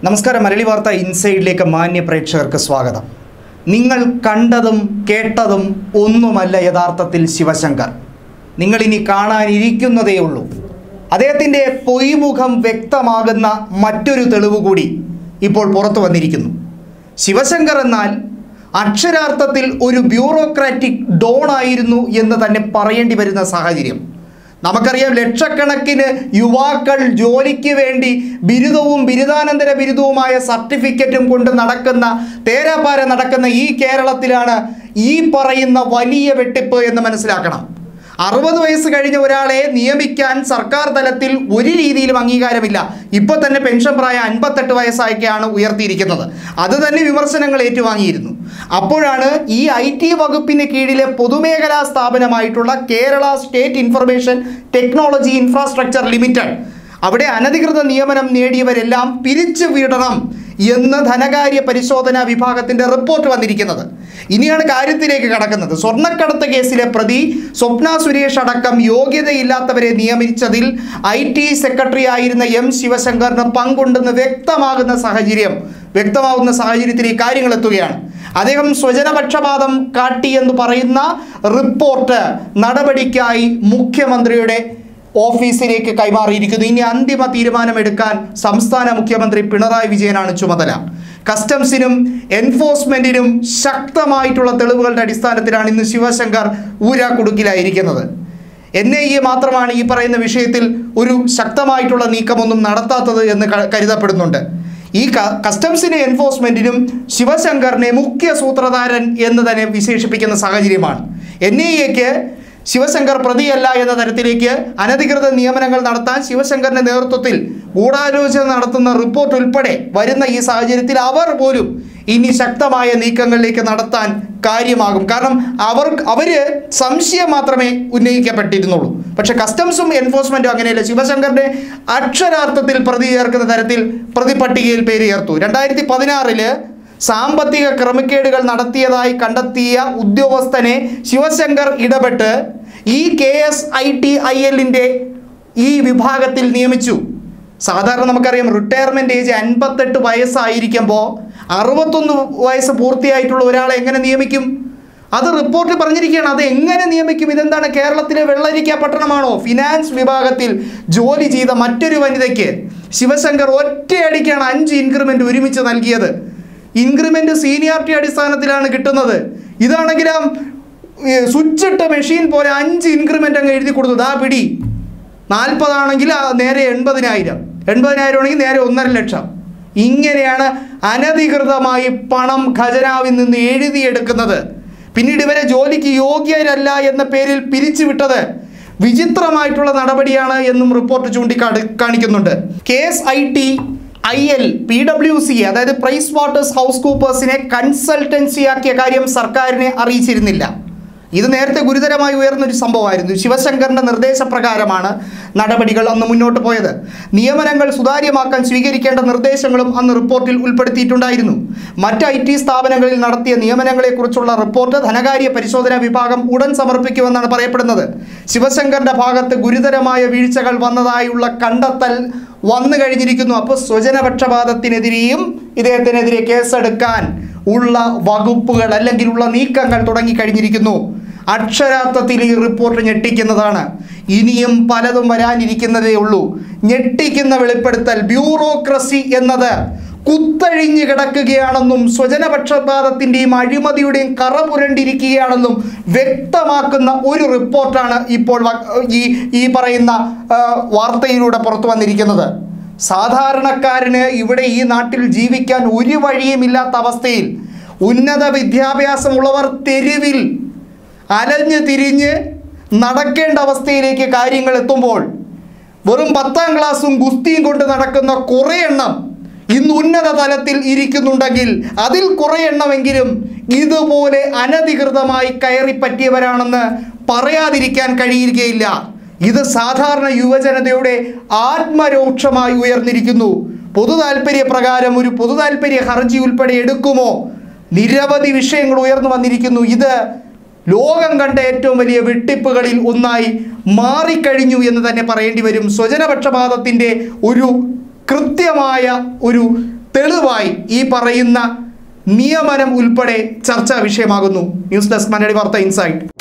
നമസ്കാരം മലയാളി വാർത്ത ഇൻസൈഡിലേക്ക് മാന്യ പ്രേക്ഷകർക്ക് സ്വാഗതം നിങ്ങൾ കണ്ടതും കേട്ടതും ഒന്നുമല്ല യഥാർത്ഥത്തിൽ ശിവശങ്കർ നിങ്ങളിനി കാണാനിരിക്കുന്നതേ ഉള്ളൂ അദ്ദേഹത്തിൻ്റെ പൊയ്മുഖം വ്യക്തമാകുന്ന മറ്റൊരു തെളിവ് കൂടി ഇപ്പോൾ പുറത്തു വന്നിരിക്കുന്നു ശിവശങ്കർ എന്നാൽ അക്ഷരാർത്ഥത്തിൽ ഒരു ബ്യൂറോക്രാറ്റിക് ഡോൺ ആയിരുന്നു എന്ന് തന്നെ പറയേണ്ടി വരുന്ന സാഹചര്യം നമുക്കറിയാം ലക്ഷക്കണക്കിന് യുവാക്കൾ ജോലിക്ക് വേണ്ടി ബിരുദവും ബിരുദാനന്തര ബിരുദവുമായ സർട്ടിഫിക്കറ്റും കൊണ്ട് നടക്കുന്ന തേരാപ്പാര നടക്കുന്ന ഈ കേരളത്തിലാണ് ഈ പറയുന്ന വലിയ വെട്ടിപ്പ് എന്ന് മനസ്സിലാക്കണം അറുപത് വയസ്സ് കഴിഞ്ഞ ഒരാളെ നിയമിക്കാൻ സർക്കാർ തലത്തിൽ ഒരു രീതിയിലും അംഗീകാരമില്ല ഇപ്പോൾ തന്നെ പെൻഷൻ പ്രായം അൻപത്തെട്ട് വയസ്സായിക്കാണ് ഉയർത്തിയിരിക്കുന്നത് അത് തന്നെ വിമർശനങ്ങൾ ഏറ്റുവാങ്ങിയിരുന്നു അപ്പോഴാണ് ഈ ഐ ടി വകുപ്പിന് കീഴിലെ പൊതുമേഖലാ സ്ഥാപനമായിട്ടുള്ള Kerala state information technology infrastructure limited അവിടെ അനധികൃത നിയമനം നേടിയവരെല്ലാം പിരിച്ചു വിടണം എന്ന് ധനകാര്യ പരിശോധനാ വിഭാഗത്തിന്റെ റിപ്പോർട്ട് വന്നിരിക്കുന്നത് ഇനിയാണ് കാര്യത്തിലേക്ക് കടക്കുന്നത് സ്വർണ്ണക്കടത്ത് കേസിലെ പ്രതി സ്വപ്ന സുരേഷ് അടക്കം യോഗ്യതയില്ലാത്തവരെ നിയമിച്ചതിൽ ഐ ടി സെക്രട്ടറി ആയിരുന്ന എം ശിവശങ്കറിന് പങ്കുണ്ടെന്ന് വ്യക്തമാകുന്ന സാഹചര്യം വ്യക്തമാകുന്ന സാഹചര്യത്തിൽ ഈ കാര്യങ്ങൾ എത്തുകയാണ് അദ്ദേഹം സ്വജനപക്ഷപാതം കാട്ടി എന്ന് പറയുന്ന റിപ്പോർട്ട് നടപടിക്കായി മുഖ്യമന്ത്രിയുടെ ഓഫീസിലേക്ക് കൈമാറിയിരിക്കുന്നു ഇനി അന്തിമ തീരുമാനമെടുക്കാൻ സംസ്ഥാന മുഖ്യമന്ത്രി പിണറായി വിജയനാണ് ചുമതല കസ്റ്റംസിനും എൻഫോഴ്സ്മെന്റിനും ശക്തമായിട്ടുള്ള തെളിവുകളുടെ അടിസ്ഥാനത്തിലാണ് ഇന്ന് ശിവശങ്കർ ഊരാക്കുടുക്കിലായിരിക്കുന്നത് എൻ ഐ എ മാത്രമാണ് ഈ പറയുന്ന വിഷയത്തിൽ ഒരു ശക്തമായിട്ടുള്ള നീക്കമൊന്നും നടത്താത്തത് എന്ന് ക- കരുതപ്പെടുന്നുണ്ട് ഈ ക- കസ്റ്റംസിനും എൻഫോഴ്സ്മെന്റിനും ശിവശങ്കറിനെ മുഖ്യ സൂത്രധാരൻ എന്ന് തന്നെ വിശേഷിപ്പിക്കുന്ന സാഹചര്യമാണ് എൻ ഐ എക്ക് ശിവശങ്കർ പ്രതിയല്ല എന്ന തരത്തിലേക്ക് അനധികൃത നിയമനങ്ങൾ നടത്താൻ ശിവശങ്കറിന്റെ നേതൃത്വത്തിൽ ഗൂഢാലോചന നടത്തുന്ന റിപ്പോർട്ട് ഉൾപ്പെടെ വരുന്ന ഈ സാഹചര്യത്തിൽ അവർ പോലും ഇനി ശക്തമായ നീക്കങ്ങളിലേക്ക് നടത്താൻ കാര്യമാകും കാരണം അവർ അവര് സംശയം മാത്രമേ ഉന്നയിക്കപ്പെട്ടിരുന്നുള്ളൂ പക്ഷെ കസ്റ്റംസും എൻഫോഴ്സ്മെന്റും അങ്ങനെയല്ല ശിവശങ്കറിന്റെ അക്ഷരാർത്ഥത്തിൽ പ്രതി ചേർക്കുന്ന തരത്തിൽ പ്രതിപട്ടികയിൽ പേര് ചേർത്തു രണ്ടായിരത്തി പതിനാറില് സാമ്പത്തിക ക്രമക്കേടുകൾ നടത്തിയതായി കണ്ടെത്തിയ ഉദ്യോഗസ്ഥനെ ശിവശങ്കർ ഇടപെട്ട് ഈ K S I T I എല്ലിൻ്റെ ഈ വിഭാഗത്തിൽ നിയമിച്ചു സാധാരണ നമുക്കറിയാം റിട്ടയർമെൻറ്റ് ഏജ് അൻപത്തെട്ട് വയസ്സായിരിക്കുമ്പോൾ അറുപത്തൊന്ന് വയസ്സ് പൂർത്തിയായിട്ടുള്ള ഒരാളെ എങ്ങനെ നിയമിക്കും അത് റിപ്പോർട്ടിൽ പറഞ്ഞിരിക്കുകയാണ് അത് എങ്ങനെ നിയമിക്കും ഇതെന്താണ് കേരളത്തിലെ വെള്ളരിക്ക പട്ടണമാണോ ഫിനാൻസ് വിഭാഗത്തിൽ ജോലി ചെയ്ത മറ്റൊരു വനിതയ്ക്ക് ശിവശങ്കർ ഒറ്റയടിക്കാണ് അഞ്ച് ഇൻക്രിമെൻ്റ് ഒരുമിച്ച് നൽകിയത് ഇൻക്രിമെൻ്റ് സീനിയോറിറ്റി അടിസ്ഥാനത്തിലാണ് കിട്ടുന്നത് ഇതാണെങ്കിലും സ്വിച്ച് ഇട്ട മെഷീൻ പോലെ അഞ്ച് ഇൻക്രിമെൻ്റ് അങ്ങ് എഴുതി കൊടുത്തു ദാ പിടി നാൽപ്പതാണെങ്കിൽ ആ നേരെ എൺപതിനായിരം എൺപതിനായിരം ആണെങ്കിൽ നേരെ ഒന്നര ലക്ഷം ഇങ്ങനെയാണ് അനധികൃതമായി പണം ഖജനാവിൽ നിന്ന് എഴുതിയെടുക്കുന്നത് പിന്നീട് ഇവരെ ജോലിക്ക് യോഗ്യരല്ല എന്ന പേരിൽ പിരിച്ചുവിട്ടത് വിചിത്രമായിട്ടുള്ള നടപടിയാണ് എന്നും റിപ്പോർട്ട് ചൂണ്ടിക്കാണി കാണിക്കുന്നുണ്ട് K S I T I L P W C അതായത് പ്രൈസ് വാട്ടേഴ്സ് ഹൗസ് കൂപ്പേഴ്സിനെ കൺസൾട്ടൻസി ആക്കിയ കാര്യം സർക്കാരിനെ അറിയിച്ചിരുന്നില്ല ഇത് നേരത്തെ ഗുരുതരമായി ഉയർന്നൊരു സംഭവമായിരുന്നു ശിവശങ്കറിന്റെ നിർദ്ദേശപ്രകാരമാണ് നടപടികൾ അന്ന് മുന്നോട്ട് പോയത് നിയമനങ്ങൾ സുതാര്യമാക്കാൻ സ്വീകരിക്കേണ്ട നിർദ്ദേശങ്ങളും അന്ന് റിപ്പോർട്ടിൽ ഉൾപ്പെടുത്തിയിട്ടുണ്ടായിരുന്നു മറ്റ് ഐ ടി സ്ഥാപനങ്ങളിൽ നടത്തിയ നിയമനങ്ങളെക്കുറിച്ചുള്ള റിപ്പോർട്ട് ധനകാര്യ പരിശോധനാ വിഭാഗം ഉടൻ സമർപ്പിക്കുമെന്നാണ് പറയപ്പെടുന്നത് ശിവശങ്കറിന്റെ ഭാഗത്ത് ഗുരുതരമായ വീഴ്ചകൾ വന്നതായുള്ള കണ്ടെത്തൽ വന്നു കഴിഞ്ഞിരിക്കുന്നു അപ്പോൾ സ്വജനപക്ഷപാതത്തിനെതിരെയും ഇദ്ദേഹത്തിനെതിരെ കേസെടുക്കാൻ ഉള്ള വകുപ്പുകൾ അല്ലെങ്കിൽ ഉള്ള നീക്കങ്ങൾ തുടങ്ങിക്കഴിഞ്ഞിരിക്കുന്നു അക്ഷരാർത്ഥത്തിൽ ഈ റിപ്പോർട്ട് ഞെട്ടിക്കുന്നതാണ് ഇനിയും പലതും വരാനിരിക്കുന്നതേ ഉള്ളൂ ഞെട്ടിക്കുന്ന വെളിപ്പെടുത്തൽ ബ്യൂറോക്രസി എന്നത് കുത്തഴിഞ്ഞു കിടക്കുകയാണെന്നും സ്വജനപക്ഷപാതത്തിൻ്റെയും അഴിമതിയുടെയും കറ പുരണ്ടിരിക്കുകയാണെന്നും വ്യക്തമാക്കുന്ന ഒരു റിപ്പോർട്ടാണ് ഇപ്പോൾ വ- ഈ ഈ പറയുന്ന ആ, വാർത്തയിലൂടെ പുറത്തു വന്നിരിക്കുന്നത് സാധാരണക്കാരന് ഇവിടെ ഈ നാട്ടിൽ ജീവിക്കാൻ ഒരു വഴിയുമില്ലാത്ത അവസ്ഥയിൽ ഉന്നത വിദ്യാഭ്യാസമുള്ളവർ തെരുവിൽ അലഞ്ഞ് തിരിഞ്ഞ് നടക്കേണ്ട അവസ്ഥയിലേക്ക് കാര്യങ്ങൾ എത്തുമ്പോൾ വെറും പത്താം ക്ലാസ്സും ഗുസ്തിയും കൊണ്ട് നടക്കുന്ന കുറേ എണ്ണം ഇന്ന് ഉന്നത തലത്തിൽ ഇരിക്കുന്നുണ്ടെങ്കിൽ അതിൽ കുറേ എണ്ണമെങ്കിലും ഇതുപോലെ അനധികൃതമായി കയറി പറ്റിയവരാണെന്ന് പറയാതിരിക്കാൻ കഴിയുകയില്ല ഇത് സാധാരണ യുവജനതയുടെ ആത്മരോക്ഷമായി ഉയർന്നിരിക്കുന്നു പൊതു താല്പര്യ പ്രകാരം ഒരു പൊതു താല്പര്യ ഹർജി ഉൾപ്പെടെ എടുക്കുമോ നിരവധി വിഷയങ്ങൾ ഉയർന്നു വന്നിരിക്കുന്നു ഇത് ലോകം കണ്ട ഏറ്റവും വലിയ വെട്ടിപ്പുകളിൽ ഒന്നായി മാറിക്കഴിഞ്ഞു എന്ന് തന്നെ പറയേണ്ടി വരും സ്വജനപക്ഷപാതത്തിൻ്റെ ഒരു കൃത്യമായ ഒരു തെളിവായി ഈ പറയുന്ന നിയമനം ഉൾപ്പെടെ ചർച്ചാ വിഷയമാകുന്നു ന്യൂസ് ഡെസ്ക് മലയാളി വാർത്ത ഇൻസൈറ്റ്